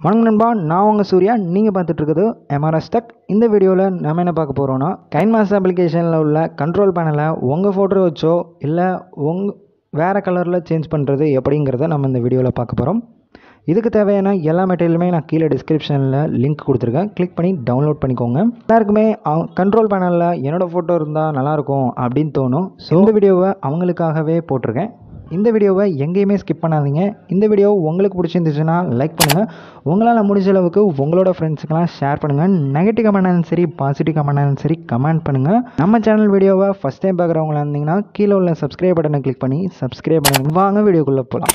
வணக்கம் நண்பா நான் உங்கள் சூர்யா நீங்கள் பார்த்துட்டு இருக்குது எம்ஆர்எஸ் டெக் இந்த வீடியோவில் நம்ம என்ன பார்க்க போகிறோன்னா கைன்மாஸ் அப்ளிகேஷனில் உள்ள கண்ட்ரோல் பேனலை உங்கள் ஃபோட்டோ வச்சோ இல்லை உங் வேறு கலரில் சேஞ்ச் பண்ணுறது எப்படிங்கிறத நம்ம இந்த வீடியோவில் பார்க்க போகிறோம் இதுக்கு தேவையான எல்லா மெட்டீரியலுமே நான் கீழே டிஸ்கிரிப்ஷனில் லிங்க் கொடுத்துருக்கேன் கிளிக் பண்ணி டவுன்லோட் பண்ணிக்கோங்க எல்லாருக்குமே கண்ட்ரோல் பேனலில் என்னோடய ஃபோட்டோ இருந்தால் நல்லாயிருக்கும் அப்படின்னு தோணும் ஸோ இந்த வீடியோவை அவங்களுக்காகவே போட்டிருக்கேன் இந்த வீடியோவை எங்கேயுமே ஸ்கிப் பண்ணாதீங்க இந்த வீடியோ உங்களுக்கு பிடிச்சிருந்துச்சுன்னா லைக் பண்ணுங்கள் உங்களால் முடிஞ்ச அளவுக்கு உங்களோட ஃப்ரெண்ட்ஸுக்கெல்லாம் ஷேர் பண்ணுங்கள் நெகட்டிவ் கமெண்டாலும் சரி பாசிட்டிவ் கமெண்டாலும் சரி கமெண்ட் பண்ணுங்கள் நம்ம சேனல் வீடியோவை ஃபஸ்ட் டைம் பார்க்குறவங்களா இருந்தீங்கன்னா கீழே உள்ள சப்ஸ்கிரைப் பட்டனை கிளிக் பண்ணி சப்ஸ்கிரைப் பண்ணுங்க வாங்க வீடியோக்குள்ளே போகலாம்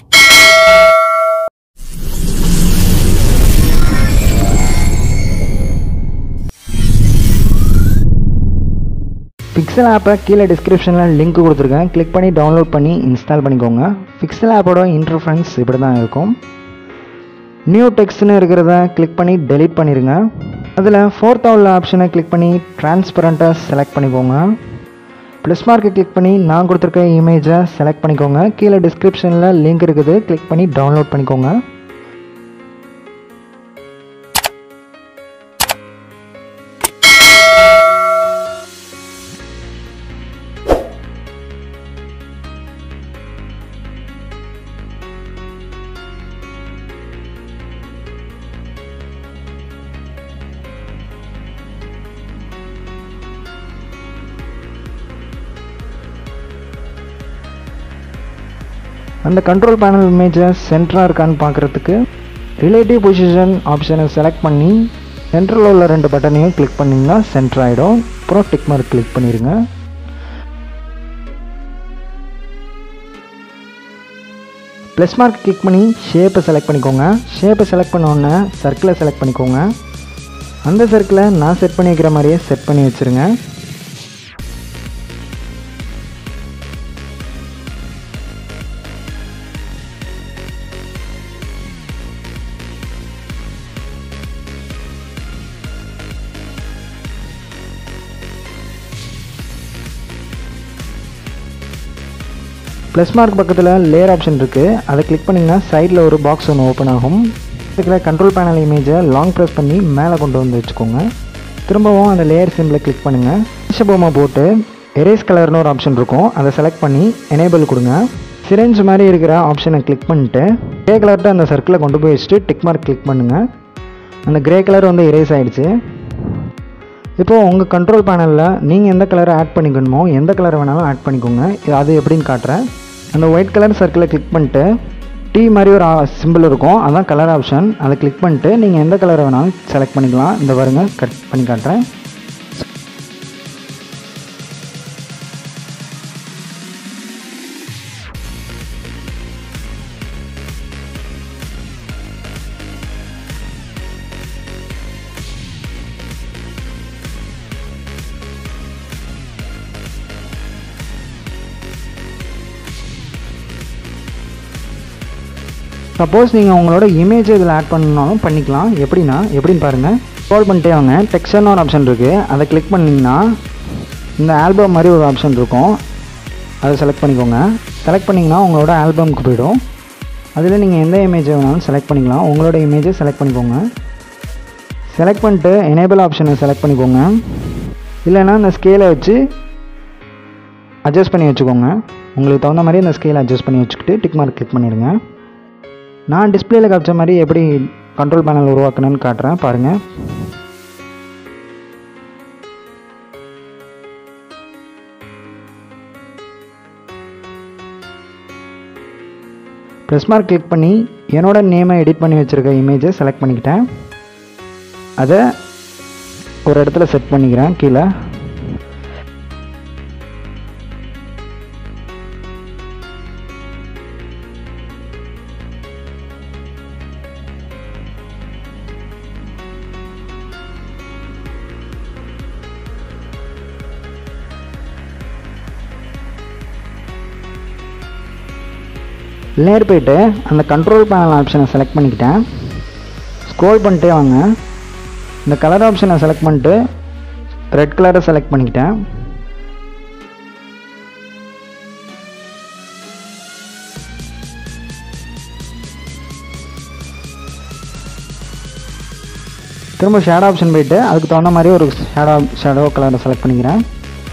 பிக்சல் ஆப்பை கீழே டிஸ்கிரிப்ஷனில் லிங்க் கொடுத்துருக்கேன் கிளிக் பண்ணி டவுன்லோட் பண்ணி இன்ஸ்டால் பண்ணிக்கோங்க பிக்சல் ஆப்போட இன்டர்ஃபரன்ஸ் இப்படி தான் இருக்கும் நியூ டெக்ஸ்ட்னு இருக்கிறத கிளிக் பண்ணி டெலீட் பண்ணிடுங்க அதில் ஃபோர்த் உள்ள ஆப்ஷனை கிளிக் பண்ணி டிரான்ஸ்பரண்ட்டாக செலக்ட் பண்ணிக்கோங்க ப்ளஸ் மார்க்கை கிளிக் பண்ணி நான் கொடுத்துருக்க இமேஜை செலக்ட் பண்ணிக்கோங்க கீழே டிஸ்கிரிப்ஷனில் லிங்க் இருக்குது கிளிக் பண்ணி டவுன்லோட் பண்ணிக்கோங்க அந்த கண்ட்ரோல் பேனல் இமேஜை சென்டராக இருக்கான்னு பார்க்குறதுக்கு ரிலேட்டிவ் பொசிஷன் ஆப்ஷனை செலக்ட் பண்ணி சென்டரில் உள்ள ரெண்டு பட்டனையும் கிளிக் பண்ணிங்கன்னா சென்டர் ஆகிடும் அப்புறம் டிக் மார்க் கிளிக் பண்ணிடுங்க ப்ளஸ் மார்க் கிளிக் பண்ணி ஷேப்பை செலக்ட் பண்ணிக்கோங்க ஷேப்பை செலக்ட் பண்ணோன்னே சர்க்கிளை செலக்ட் பண்ணிக்கோங்க அந்த சர்க்கிளை நான் செட் பண்ணி வைக்கிற மாதிரியே செட் பண்ணி வச்சுருங்க ப்ளஸ் மார்க் பக்கத்தில் லேயர் ஆப்ஷன் இருக்குது அதை கிளிக் பண்ணிங்கன்னா சைடில் ஒரு பாக்ஸ் ஒன்று ஓப்பன் ஆகும் இருக்கிற கண்ட்ரோல் பேனல் இமேஜை லாங் ப்ரெஸ் பண்ணி மேலே கொண்டு வந்து வச்சுக்கோங்க திரும்பவும் அந்த லேயர் சிம்பிளை கிளிக் பண்ணுங்கள் பொம்மை போட்டு எரேஸ் கலர்னு ஒரு ஆப்ஷன் இருக்கும் அதை செலக்ட் பண்ணி எனேபிள் கொடுங்க சிரஞ்ச் மாதிரி இருக்கிற ஆப்ஷனை கிளிக் பண்ணிட்டு கிரே கலர்ட்டு அந்த சர்க்கிளை கொண்டு போய் வச்சுட்டு டிக் மார்க் கிளிக் பண்ணுங்கள் அந்த கிரே கலர் வந்து எரேஸ் ஆகிடுச்சு இப்போது உங்கள் கண்ட்ரோல் பேனலில் நீங்கள் எந்த கலரை ஆட் பண்ணிக்கணுமோ எந்த கலர் வேணாலும் ஆட் பண்ணிக்கோங்க இது அது எப்படின்னு காட்டுறேன் அந்த ஒயிட் கலர் சர்க்கிளை கிளிக் பண்ணிட்டு டீ மாதிரி ஒரு சிம்பிள் இருக்கும் அதான் கலர் ஆப்ஷன் அதை கிளிக் பண்ணிட்டு நீங்கள் எந்த கலரை வேணாலும் செலக்ட் பண்ணிக்கலாம் இந்த பாருங்க கட் பண்ணி காட்டுறேன் சப்போஸ் நீங்கள் உங்களோட இமேஜ் இதில் ஆட் பண்ணாலும் பண்ணிக்கலாம் எப்படின்னா எப்படின்னு பாருங்கள் ஸ்க்ரோல் பண்ணிட்டே வாங்க டெக்ஸ்டர்னு ஒரு ஆப்ஷன் இருக்குது அதை கிளிக் பண்ணிங்கன்னா இந்த ஆல்பம் மாதிரி ஒரு ஆப்ஷன் இருக்கும் அதை செலக்ட் பண்ணிக்கோங்க செலக்ட் பண்ணிங்கன்னா உங்களோட ஆல்பம்க்கு போயிடும் அதில் நீங்கள் எந்த இமேஜை வேணாலும் செலக்ட் பண்ணிக்கலாம் உங்களோட இமேஜை செலக்ட் பண்ணிக்கோங்க செலக்ட் பண்ணிட்டு எனேபிள் ஆப்ஷனை செலக்ட் பண்ணிக்கோங்க இல்லைன்னா இந்த ஸ்கேலை வச்சு அட்ஜஸ்ட் பண்ணி வச்சுக்கோங்க உங்களுக்கு தகுந்த மாதிரி இந்த ஸ்கேலை அட்ஜஸ்ட் பண்ணி வச்சுக்கிட்டு டிக் மார்க் கிளிக் பண்ணிடுங்க நான் டிஸ்பிளேல காமிச்ச மாதிரி எப்படி கண்ட்ரோல் பேனல் உருவாக்கணும்னு காட்டுறேன் பாருங்கள் ப்ரெஸ் மார்க் கிளிக் பண்ணி என்னோட நேமை எடிட் பண்ணி வச்சுருக்க இமேஜை செலக்ட் பண்ணிக்கிட்டேன் அதை ஒரு இடத்துல செட் பண்ணிக்கிறேன் கீழே லேயர் போயிட்டு அந்த கண்ட்ரோல் பேனல் ஆப்ஷனை செலக்ட் பண்ணிக்கிட்டேன் ஸ்க்ரோல் பண்ணிட்டே வாங்க இந்த கலர் ஆப்ஷனை செலக்ட் பண்ணிட்டு ரெட் கலரை செலக்ட் பண்ணிக்கிட்டேன் திரும்ப ஷேடோ ஆப்ஷன் போயிட்டு அதுக்கு தகுந்த மாதிரி ஒரு ஷேடோ ஷேடோ கலரை செலக்ட் பண்ணிக்கிறேன்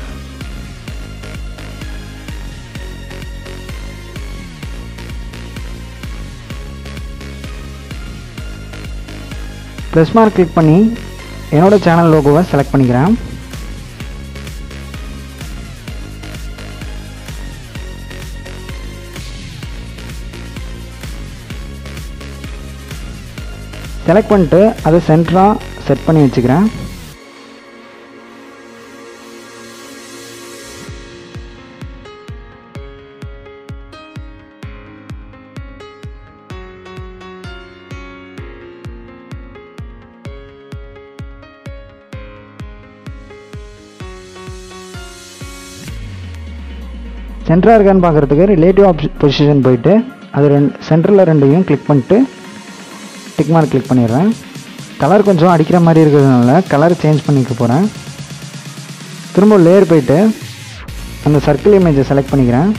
ப்ளஸ் மார்க் கிளிக் பண்ணி என்னோடய சேனல் லோகோவை செலக்ட் பண்ணிக்கிறேன் செலக்ட் பண்ணிட்டு அதை சென்டராக செட் பண்ணி வச்சுக்கிறேன் சென்டராக இருக்கான்னு பார்க்குறதுக்கு ரிலேட்டிவ் ஆப்ஷன் பொசிஷன் போயிட்டு அது ரெண்டு சென்டரில் ரெண்டையும் கிளிக் பண்ணிட்டு டிக் மார்க் கிளிக் பண்ணிடுறேன் கலர் கொஞ்சம் அடிக்கிற மாதிரி இருக்கிறதுனால கலர் சேஞ்ச் பண்ணிக்க போகிறேன் திரும்ப லேயர் போயிட்டு அந்த சர்க்கிள் இமேஜை செலக்ட் பண்ணிக்கிறேன்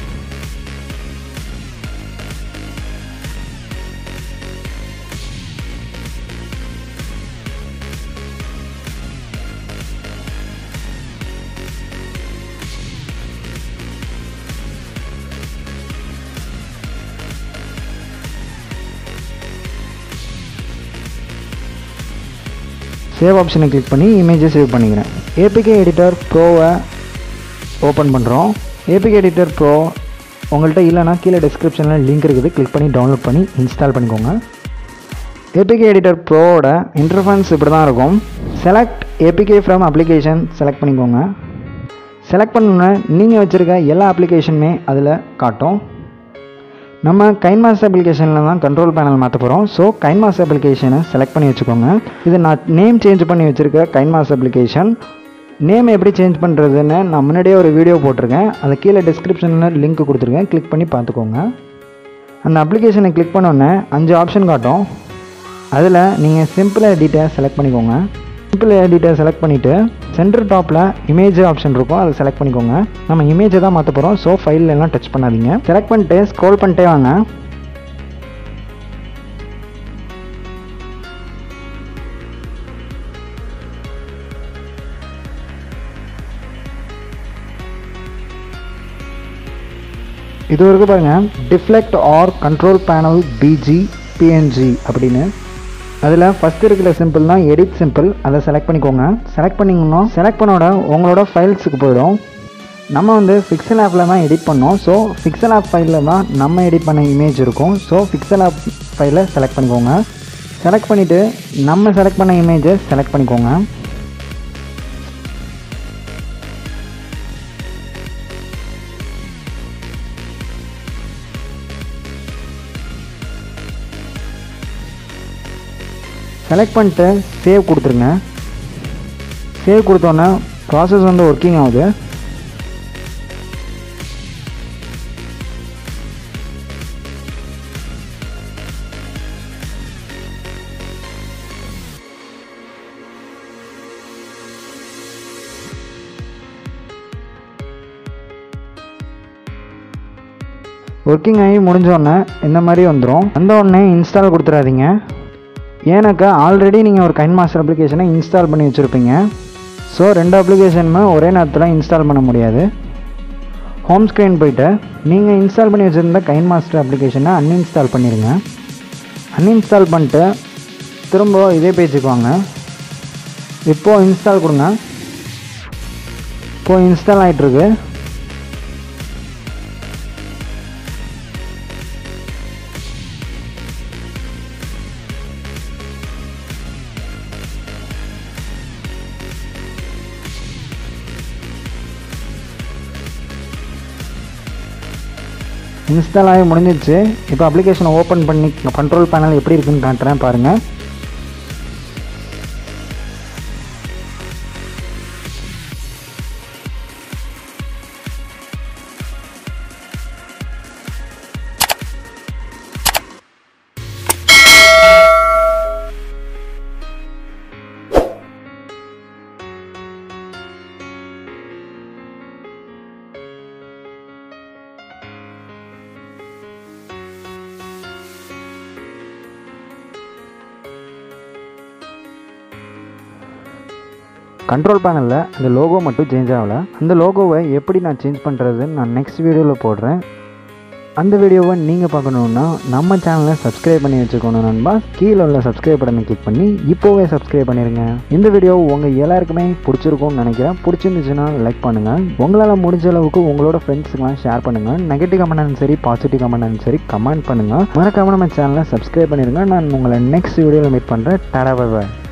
சேவ் ஆப்ஷனை கிளிக் பண்ணி இமேஜை சேவ் பண்ணிக்கிறேன் ஏபிகே எடிட்டர் ப்ரோவை ஓப்பன் பண்ணுறோம் ஏபிகே எடிட்டர் ப்ரோ உங்கள்கிட்ட இல்லைனா கீழே டிஸ்கிரிப்ஷனில் லிங்க் இருக்குது கிளிக் பண்ணி டவுன்லோட் பண்ணி இன்ஸ்டால் பண்ணிக்கோங்க ஏபிகே எடிட்டர் ப்ரோவோட இன்டர்ஃபன்ஸ் இப்படி தான் இருக்கும் select APK from application select பண்ணிக்கோங்க செலக்ட் பண்ணோன்னே நீங்கள் வச்சுருக்க எல்லா அப்ளிகேஷனுமே அதில் காட்டும் நம்ம கைன்மாஸ் அப்ளிகேஷனில் தான் கண்ட்ரோல் பேனல் மாற்ற போகிறோம் ஸோ கைன்மாஸ் அப்ளிகேஷனை செலக்ட் பண்ணி வச்சுக்கோங்க இது நான் நேம் சேஞ்ச் பண்ணி வச்சுருக்க கைன்மாஸ் அப்ளிகேஷன் நேம் எப்படி சேஞ்ச் பண்ணுறதுன்னு நான் முன்னாடியே ஒரு வீடியோ போட்டிருக்கேன் அதை கீழே டிஸ்கிரிப்ஷனில் லிங்க் கொடுத்துருக்கேன் கிளிக் பண்ணி பார்த்துக்கோங்க அந்த அப்ளிகேஷனை கிளிக் பண்ணோன்னே அஞ்சு ஆப்ஷன் காட்டும் அதில் நீங்கள் சிம்பிள் எடிட்டை செலக்ட் பண்ணிக்கோங்க சிம்பிள் எடிட்டை செலக்ட் பண்ணிவிட்டு சென்டர் டாப்பில் இமேஜ் ஆப்ஷன் இருக்கும் அதை செலக்ட் பண்ணிக்கோங்க நம்ம இமேஜை தான் மாற்ற போகிறோம் ஸோ ஃபைல் எல்லாம் டச் பண்ணாதீங்க செலக்ட் பண்ணிட்டு ஸ்க்ரோல் பண்ணிட்டே வாங்க இது வரைக்கும் பாருங்கள் டிஃப்ளெக்ட் ஆர் கண்ட்ரோல் பேனல் பிஜி பிஎன்ஜி அப்படின்னு அதில் ஃபஸ்ட் இருக்கிற சிம்பிள் தான் எடிட் சிம்பிள் அதை செலக்ட் பண்ணிக்கோங்க செலக்ட் பண்ணிங்கன்னா செலக்ட் பண்ணோட உங்களோட ஃபைல்ஸுக்கு போயிடும் நம்ம வந்து ஃபிக்சல் ஆப்பில் தான் எடிட் பண்ணோம் ஸோ ஃபிக்சல் ஆப் ஃபைலில் தான் நம்ம எடிட் பண்ண இமேஜ் இருக்கும் ஸோ ஃபிக்சல் ஆப் ஃபைலை செலக்ட் பண்ணிக்கோங்க செலக்ட் பண்ணிவிட்டு நம்ம செலக்ட் பண்ண இமேஜை செலக்ட் பண்ணிக்கோங்க செலக்ட் பண்ணிட்டு சேவ் கொடுத்துருங்க சேவ் கொடுத்தோன்னே ப்ராசஸ் வந்து ஒர்க்கிங் ஆகுது ஒர்க்கிங் ஆகி முடிஞ்சோடனே இந்த மாதிரி வந்துடும் வந்த உடனே இன்ஸ்டால் கொடுத்துடாதீங்க ஏன்னாக்கா ஆல்ரெடி நீங்கள் ஒரு கைன் மாஸ்டர் அப்ளிகேஷனை இன்ஸ்டால் பண்ணி வச்சுருப்பீங்க ஸோ ரெண்டு அப்ளிகேஷனுமே ஒரே நேரத்தில் இன்ஸ்டால் பண்ண முடியாது ஹோம் ஸ்க்ரீன் போயிட்டு நீங்கள் இன்ஸ்டால் பண்ணி வச்சுருந்த கைன் மாஸ்டர் அப்ளிகேஷனை அன்இன்ஸ்டால் பண்ணிடுங்க அன்இன்ஸ்டால் பண்ணிட்டு திரும்ப இதே பேஜுக்கு வாங்க இப்போது இன்ஸ்டால் கொடுங்க இப்போது இன்ஸ்டால் ஆகிட்டுருக்கு இன்ஸ்டால் ஆகி முடிஞ்சிச்சு இப்போ அப்ளிகேஷனை ஓப்பன் பண்ணி கண்ட்ரோல் பேனல் எப்படி இருக்குன்னு காட்டுறேன் பாருங்கள் கண்ட்ரோல் பேனலில் அந்த லோகோ மட்டும் சேஞ்ச் ஆகலை அந்த லோகோவை எப்படி நான் சேஞ்ச் பண்ணுறதுன்னு நான் நெக்ஸ்ட் வீடியோவில் போடுறேன் அந்த வீடியோவை நீங்கள் பார்க்கணுன்னா நம்ம சேனலை சப்ஸ்கிரைப் பண்ணி வச்சுக்கணும் நண்பா கீழே உள்ள சப்ஸ்கிரைப் பட்டனை கிளிக் பண்ணி இப்போவே சப்ஸ்கிரைப் பண்ணிடுங்க இந்த வீடியோ உங்கள் எல்லாருக்குமே பிடிச்சிருக்கும்னு நினைக்கிறேன் பிடிச்சிருந்துச்சுன்னா லைக் பண்ணுங்கள் உங்களால் முடிஞ்ச அளவுக்கு உங்களோட ஃப்ரெண்ட்ஸுக்கெலாம் ஷேர் பண்ணுங்கள் நெகட்டிவ் கமெண்ட் சரி பாசிட்டிவ் கமெண்ட் சரி கமெண்ட் பண்ணுங்கள் மறக்காமல் நம்ம சேனலை சப்ஸ்கிரைப் பண்ணிடுங்க நான் உங்களை நெக்ஸ்ட் வீடியோவில் மீட் பண்ணுறேன் டடா பாய்